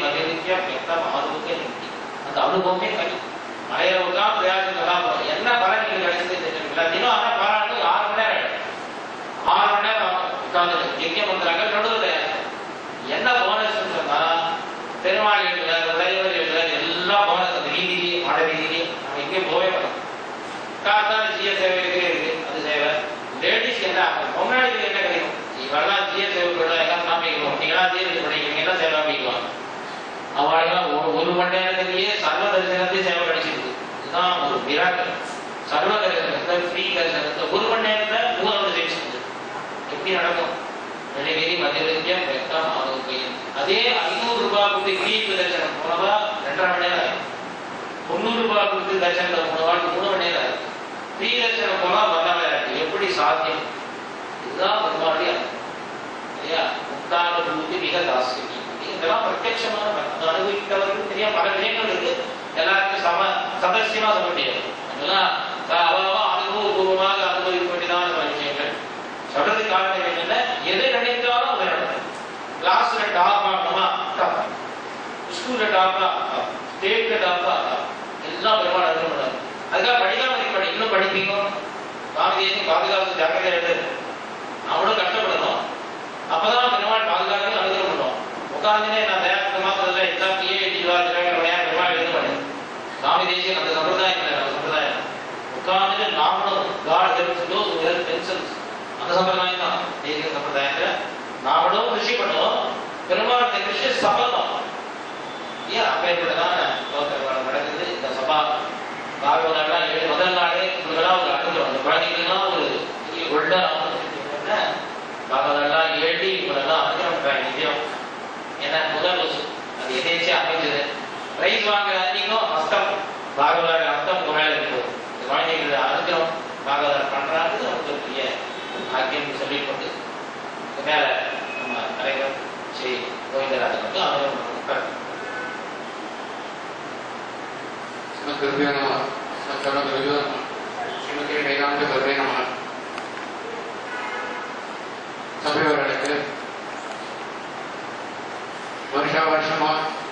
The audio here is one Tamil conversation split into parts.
மதிரிக்க வெக்கம் ஆரோக்கிய நிறுத்தி அந்த அனுபவமே தனி மலையில உட்காந்து பிரயாசம் சொன்னா போதும் என்ன பலன் நீங்க கிடைச்சது தெரியல தினம் ஆனா பாராட்டு ஆறு மணி நேரம் ஆயிடும். ஆறு மணி நேரம் உட்காந்து எங்கே பண்றாங்க நடுவில் என்ன போனஸ் சொன்னா பெருமாள் எழுதுறார் உடையவர் எழுதுறார் எல்லாம் போனஸ் அந்த வீதிக்கு மழை வீதிக்கு நம்ம எங்கேயும் போவே மாட்டோம் காத்தால ஜிய சேவை இருக்கு இருக்கு அது சேவை லேடிஸ் என்ன முன்னாடி என்ன கிடைக்கும் இவெல்லாம் ஜிய சேவை கூட எல்லாம் காமிக்கணும் நீங்களாம் ஜிஎஸ்டி படிக்கிறீங்க எல்லாம் சேவை காமிக்கலாம் அவளுக்கெல்லாம் ஒரு ஒரு மணி நேரத்திலேயே சர்வ தரிசனத்தை சேவை கிடைச்சிருக்கு இதுதான் ஒரு மிராக்கள் சர்வ தரிசனத்தை ஃப்ரீ தரிசனத்தை ஒரு மணி நேரத்தை மூணாவது ஜெயிச்சிருக்கு எப்படி நடக்கும் நெடுவேரி மதியம் வெக்கம் ஆரோக்கியம் அதே ஐநூறு ரூபாய் கொடுத்து விஐபி தரிசனம் போனதா ரெண்டரை மணி நேரம் ஆகும் முந்நூறு ரூபாய் கொடுத்து தரிசனத்தை போனவாளுக்கு மூணு மணி நேரம் ஆகும் ஃப்ரீ தரிசனம் போனா பத்தாம இருக்கு எப்படி சாத்தியம் இதுதான் பெருமாளுடைய அர்த்தம். இல்லையா முக்தான பூதி மிக தாசியம் இதெல்லாம் பிரத்யட்சமான பலன். அதை அனுபவித்தவர்களுக்கு தெரியாம பல விஷயங்கள் இருக்கு எல்லாருக்கும் சம சதசியமா சொல்ல முடியாது அதெல்லாம் அவாவா அனுபவபூர்வமாக அனுபவிக்க வேண்டியதான சில விஷயங்கள் சொல்றது காரணம் என்னன்னா எதை நினைத்தாலும் அதை நடக்கும் கிளாஸ்ல டாப் ஆகணுமா டாப் ஸ்கூல்ல டாப்பா ஸ்டேட்ல டாப்பா எல்லாம் பெருமாள் அனுபவம் அதுக்காக படிக்காம இருக்க மாட்டேன் இன்னும் படிப்பீங்க காமதேசம் பாதுகாப்பு ஜாக்கிரதை எழுது அவனும் கஷ்டப்படணும் அப்பதான் பெருமாள் பாதுகாப்பு அனுகிரகம் பண்ணுவோம் உட்காந்துனே நான் தயாரித்த மாத்திரத்துல எல்லாம் பிஏடி பெருமாள் எழுத மாட்டேன் சாமி தேசியம் அந்த சம்பிரதாயம் இல்லை நம்ம சம்பிரதாயம் உட்கார்ந்து நாமளும் God helps those who help themselves அந்த சம்பிரதாயம் தான் தேசிய சம்பிரதாயத்துல நாமளும் ரிஷி பண்ணுவோம் பெருமாள் ரிஷி சபதம் ஏன் அப்பேற்பட்டதான லோகத்தில் நடக்குது இந்த சபா பாகவதெல்லாம் ஏழு முதல் நாளே உங்களுக்கெல்லாம் ஒரு அனுபவம் அந்த குழந்தைங்களுக்கெல்லாம் ஒரு பெரிய கொள்ளார் பாகவதெல்லாம் ஏழி இவரெல்லாம் அனுகிரகம் நிதியம் ஏன்னா முதல் வசு அது எதேச்சியா அமைஞ்சது பிரைஸ் வாங்குற அன்னைக்கும் அஸ்தம் பாகவதர் அர்த்தம் குறையில இருக்கு இந்த குழந்தைகள் அனுகிரகம் பாகவதர் பண்றாங்க நமக்கு ஒரு பெரிய பாக்கியம் சொல்லிக்கொண்டு இந்த மேல நம்ம தலைவர் ஸ்ரீ கோவிந்தராஜன் வந்து அனுகிரகம் கொடுப்பார் ஸ்ரீமத்குருவே நம ஸ்ரீமத்குருவே நம ஸ்ரீமதி வேதாந்த குருவே நம சபையோர்களுக்கு வருஷா வருஷமா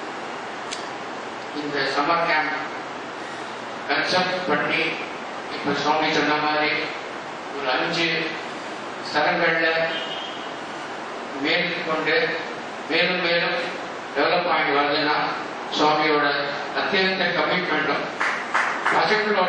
இந்த சம்மர் கேம்ப் கன்செப்ட் பண்ணி இப்போ சுவாமி சொன்ன மாதிரி ஒரு அஞ்சு ஸ்தலங்கள்ல மேற்கொண்டு மேலும் மேலும் டெவலப் ஆகி வருதுன்னா சுவாமியோட அத்தியந்த கமிட்மெண்ட்டும் பசங்களோட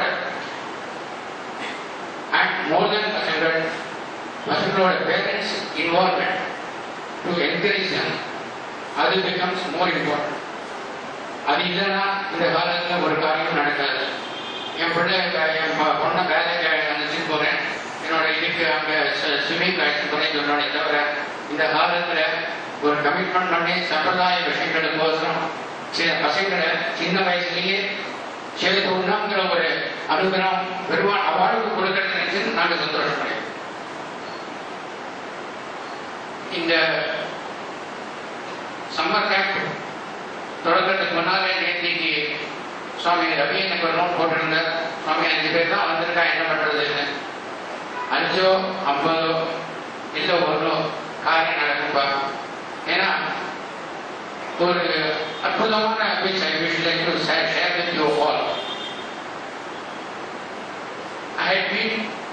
அண்ட் மோர் தென் பசங்கள் பசங்களோட parents involvement to encourage them அது பிகம்ஸ் மோர் இம்பார்ட்டன்ட் அது இல்லைன்னா இந்த காலத்தில் ஒரு காரியம் நடக்காது என் பிள்ளை என் பொ- பொண்ணை வேலைக்கு அனுப்பிச்சு போகிறேன் என்னோட இதுக்கு அங்கே ஸ்விம்மிங் அழைச்சிட்டு போகிறேன் சொன்னோடனே தவிர இந்த காலத்தில் ஒரு கமிட்மெண்ட் பண்ணி சம்பிரதாய விஷயங்களுக்கோசரம் சில பசங்களை சின்ன வயசுலயே சேர்த்து உண்ணாங்கிற ஒரு அனுகிரகம் பெருமாள் அவார்டு கொடுக்கறது நினைச்சு நாங்கள் சந்தோஷப்படுறோம் இந்த சம்மர் கேம்ப் தொடங்குறதுக்கு முன்னாலே நேற்றுக்கு சுவாமி ரவி எனக்கு ஒரு நோட் போட்டிருந்தார் சுவாமி அஞ்சு பேர் தான் வந்திருக்கா என்ன பண்றதுன்னு அஞ்சோ ஐம்பதோ இல்லை ஒன்றோ காரியம் நடக்கும்பா ஏன்னா ஒரு அற்புதமான which I wish like to share share with you all. I had been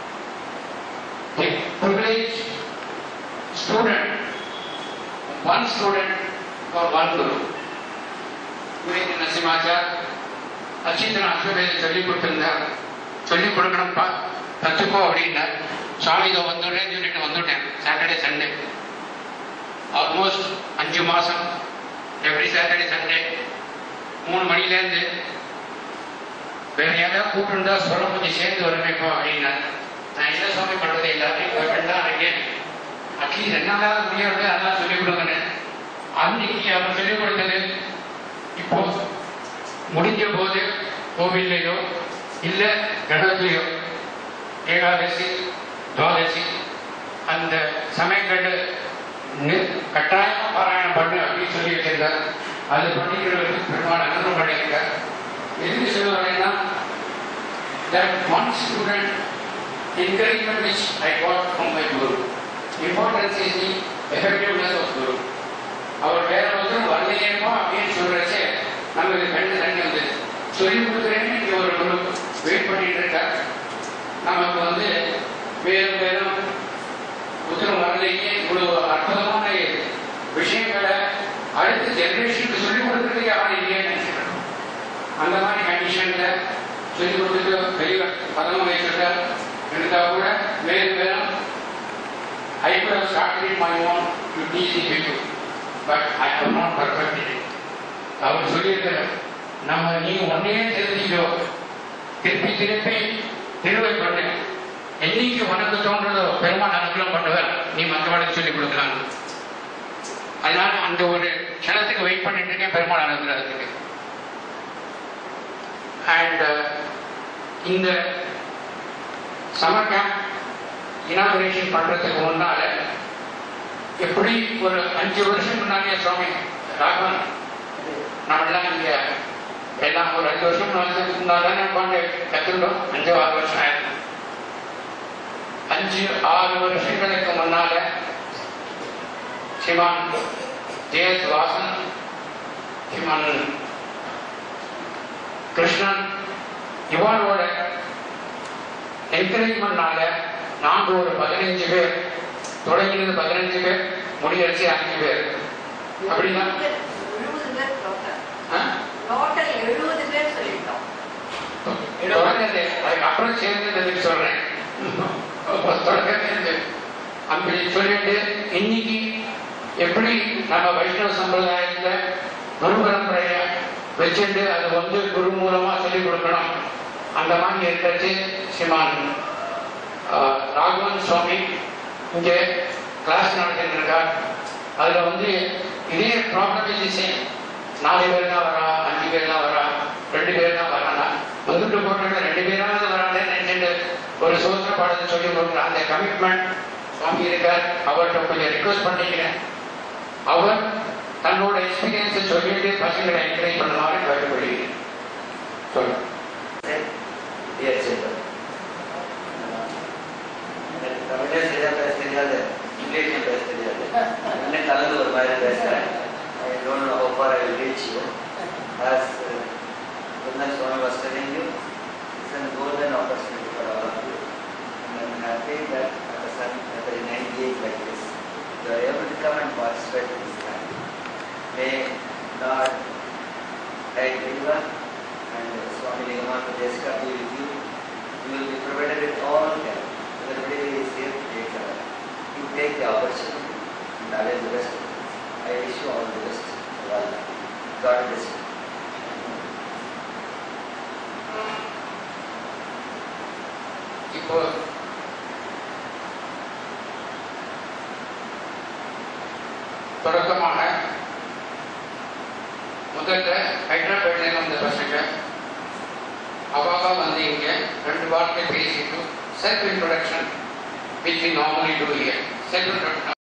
a privileged student, one student for one guru. விவேக நரசிம்மாச்சார் அச்சிந்தன அஸ்வமேதை சொல்லிக் கொடுத்திருந்தார் சொல்லிக் கொடுக்கணும்ப்பா கற்றுக்கோ அப்படின்னார் சுவாமி இதோ வந்துட்டேன்னு சொல்லிட்டு வந்துட்டேன் சாட்டர்டே சண்டே ஆல்மோஸ்ட் அஞ்சு மாசம் எவ்ரி சாட்டர்டே சண்டே மூணு மணிலேருந்து வேற யாராவது கூப்பிட்டுருந்தா சொல்ல கொஞ்சம் சேர்ந்து வரணுமேப்பா அப்படின்னா நான் என்ன சுவாமி பண்றது எல்லாத்தையும் போயிட்டு தான் இருக்கேன் அட்லீஸ்ட் என்னால முடியாது அதெல்லாம் சொல்லிக் கொடுங்கன்னு அன்னைக்கு அவர் சொல்லிக் கொடுத்தது இப்போ முடிஞ்ச போது கோவில்லையோ இல்ல கடவுளையோ ஏகாதசி துவாதசி அந்த சமயங்கள்ல நி- கட்டாயமா பாராயணம் பண்ணு அப்படின்னு சொல்லி வச்சிருந்தார் அது பண்ணிக்கிறதுக்கு பெருமாள் அனுபவம் பண்ணியிருக்கார் எதுக்கு சொல்ல வரேன்னா that one student encouragement which I got from my guru importance is the effectiveness of guru அவர் வேற ஒருத்தரும் வரலையேமோ அப்படின்னு சொல்றச்சே நமக்கு கண்ணு தண்ணி வந்தது சொல்லி கொடுக்குறேன்னு இங்க ஒரு குரு வெயிட் பண்ணிட்டு இருக்கார் நமக்கு வந்து மேலும் மேலும் உத்தரவு வரலையே இவ்வளவு அற்புதமான விஷயங்களை அடுத்த ஜெனரேஷனுக்கு சொல்லிக் கொடுக்கறதுக்கு யாரும் இல்லையே நினைச்சிருக்கணும் அந்த மாதிரி கண்டிஷன்ல சொல்லிக் கொடுத்துட்டு பெரிய பதம் வச்சிருக்கார் இருந்தா கூட மேலும் மேலும் I could have started it my own to teach the people, but I have not perfected it. அவர் சொல்லியிருக்கிறார் நம்ம நீ ஒன்னே தெரிஞ்சுக்கோ திருப்பி திருப்பி திருவை பண்ணு என்னைக்கு உனக்கு தோன்றதோ பெருமாள் அனுகூலம் பண்ணுவார் நீ மற்றவனுக்கு சொல்லிக் கொடுக்கலாம் அதனால அந்த ஒரு க்ஷணத்துக்கு வெயிட் பண்ணிட்டு இருக்கேன் பெருமாள் அனுகிரகத்துக்கு அண்ட் இந்த சம்மர் கேம்ப் இனாகுரேஷன் பண்றதுக்கு முன்னால எப்படி ஒரு அஞ்சு வருஷம் முன்னாடியே சுவாமி ராகவன் நம்மளாம் இங்க எல்லாம் ஒரு அஞ்சு வருஷம் முன்னாடி முன்னாடி உட்காந்து கத்துக்கிட்டோம் அஞ்சு ஆறு வருஷம் ஆயிருக்கு அஞ்சு ஆறு வருஷங்களுக்கு முன்னால சிவான் ஜெயஸ் வாசன் சிவான் கிருஷ்ணன் இவனோட என்கரேஜ்மெண்ட்னால நாங்க ஒரு பதினஞ்சு பேர் தொடங்கினது பதினஞ்சு பேர் முடியடிச்சு அஞ்சு பேர் அப்படின்னா எழுபது பேர் டோட்டல் ஆ? டோட்டல் எழுபது பேர் சொல்லிட்டோம் தொடங்கினது அதுக்கப்புறம் சேர்ந்ததுக்கு சொல்றேன் தொடங்கினது அப்படி சொல்லிட்டு இன்னைக்கு எப்படி நம்ம வைஷ்ணவ சம்பிரதாயத்துல குரு பரம்பரைய வச்சுட்டு அது வந்து குரு மூலமா சொல்லிக் கொடுக்கணும் அந்த மாதிரி இருக்கிறது சிமான் ஆஹ், ராகவன் சுவாமி இங்கே கிளாஸ் நடத்திட்டு இருக்கார் அதுல வந்து இதே ப்ராப்ளம் இது சேம் நாலு பேர் தான் வரா அஞ்சு பேர் தான் வரா ரெண்டு பேர் தான் வரானா வந்துட்டு போட்டு ரெண்டு பேராவது வரானே நினைச்சுட்டு ஒரு சோதனை பாடத்தை சொல்லி கொடுக்குற அந்த கமிட்மெண்ட் சுவாமி இருக்கார் அவர்கிட்ட கொஞ்சம் ரிக்வஸ்ட் பண்ணிக்கிறேன் அவர் தன்னோட எக்ஸ்பீரியன்ஸை சொல்லிட்டு பசங்களை என்கரேஜ் பண்ணுவாரு கேட்டுக்கொள்கிறேன் சொல்லுங்க Dear children, எனக்கு தமிழே சரியா பேச தெரியாது இங்கிலீஷும் பேச தெரியாது என்ன கலந்து ஒரு மாதிரி பேசுறேன் I don't know how far I will reach you. As uh, Vrindan Swami was telling you, it's a golden opportunity for all of you. And I'm happy that at a certain, at an age like this, you are able to come and participate in this camp. May God guide everyone and Swami Ligamanta Jessica be with you. You will be provided with all help. Everybody is here to take care. You take the opportunity and avail the best. I wish you all the best. Well, God bless you. இப்போ தொடக்கமாக முதல்ல ஹைதராபாத்ல வந்த பசங்க அவாவா வந்து இங்க ரெண்டு வார்த்தை பேசிட்டு self introduction which normally two year self introduction